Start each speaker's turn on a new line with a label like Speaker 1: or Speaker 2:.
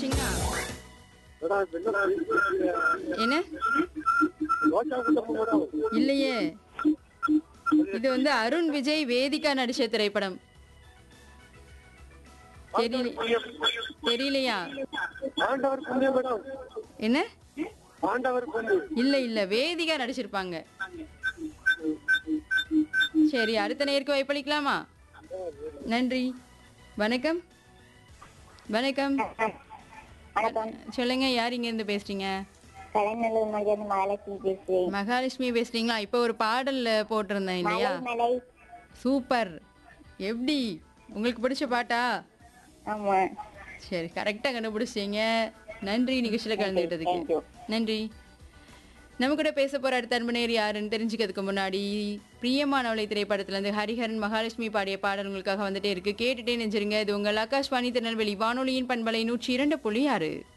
Speaker 1: கண்டுபிடிச்சிங்களா
Speaker 2: madam இப்ப என்ன
Speaker 1: என்ன
Speaker 2: ரோஜா குண்டப்ப மேடம்
Speaker 1: இல்லையே இது வந்து அருண் விஜய் வேதிகா நடிச்ச திரைப்படம் தெரியல தெரியலையா
Speaker 2: ஆண்டவர் புண்ணியம் மேடம்
Speaker 1: என்ன
Speaker 2: ஆண்டவர் புண்ணியம்
Speaker 1: இல்ல இல்ல வேதிகா நடிச்சிருப்பாங்க சரி அடுத்த நேருக்கு வாய்ப்பளிக்கலாமா நன்றி வணக்கம் வணக்கம்
Speaker 3: வணக்கம்
Speaker 1: சொல்லுங்க யார் இங்க இருந்து பேசுறீங்க
Speaker 3: கலைநல்லூர் மதியம் மகாலட்சுமி பேசுறேன்
Speaker 1: மகாலட்சுமி பேசுறீங்களா இப்போ ஒரு பாடல்ல போட்டிருந்தேன் இல்லையா
Speaker 3: மலை
Speaker 1: சூப்பர் எப்படி உங்களுக்கு பிடிச்ச பாட்டா
Speaker 3: ஆமா
Speaker 1: சரி கரெக்டாக கண்டுபிடிச்சிங்க நன்றி நிகழ்ச்சியில் கலந்துக்கிட்டதுக்கு
Speaker 3: Thank you.
Speaker 1: நன்றி நம்ம கூட பேச போற அடுத்த அன்பனேர் யாருன்னு தெரிஞ்சுக்கிறதுக்கு முன்னாடி பிரியமானவளை திரைப்படத்திலிருந்து ஹரிஹரன் மகாலட்சுமி பாடிய பாடல் உங்களுக்காக வந்துட்டே இருக்கு கேட்டுட்டே நெஞ்சிருங்க இது உங்கள் ஆகாஷ்வாணி திருநெல்வேலி வானொலியின் பண்பலை நூற்றி இரண்டு புள்ளி ஆறு